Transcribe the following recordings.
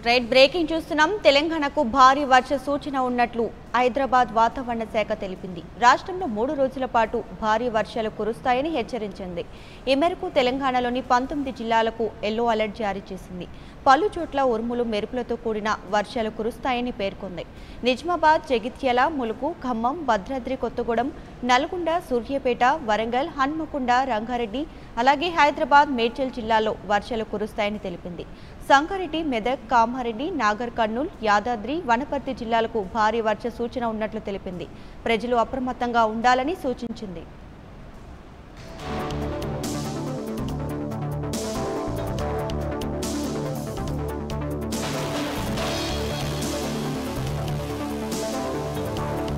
right breaking చూస్తున్నాం తెలంగాణకు భారీ వర్ష సూచన ఉన్నట్లు హైదరాబాద్ వాతావరణ శాఖ తెలిపింది రాష్ట్రంలో మూడు రోజుల పాటు భారీ వర్షాలు కురుస్తాయని హెచ్చరించింది ఈ మేరకు తెలంగాణలోని పంతొమ్మిది జిల్లాలకు ఎల్లో అలర్ట్ జారీ చేసింది పలు చోట్ల ఉరుములు మెరుపులతో కూడిన వర్షాలు కురుస్తాయని పేర్కొంది నిజామాబాద్ జగిత్యాల ములుగు ఖమ్మం భద్రాద్రి కొత్తగూడెం నల్గొండ సూర్యాపేట వరంగల్ హన్మకొండ రంగారెడ్డి అలాగే హైదరాబాద్ మేడ్చల్ జిల్లాలో వర్షాలు కురుస్తాయని తెలిపింది సంగారెడ్డి మెదక్ కామారెడ్డి నాగర్ కర్నూల్ యాదాద్రి వనపర్తి జిల్లాలకు భారీ వర్ష సూచన ఉన్నట్లు తెలిపింది ప్రజలు అప్రమత్తంగా ఉండాలని సూచించింది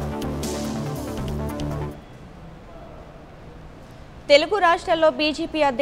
తెలుగు రాష్ట్రాల్లో బీజేపీ అధ్యక్షుడు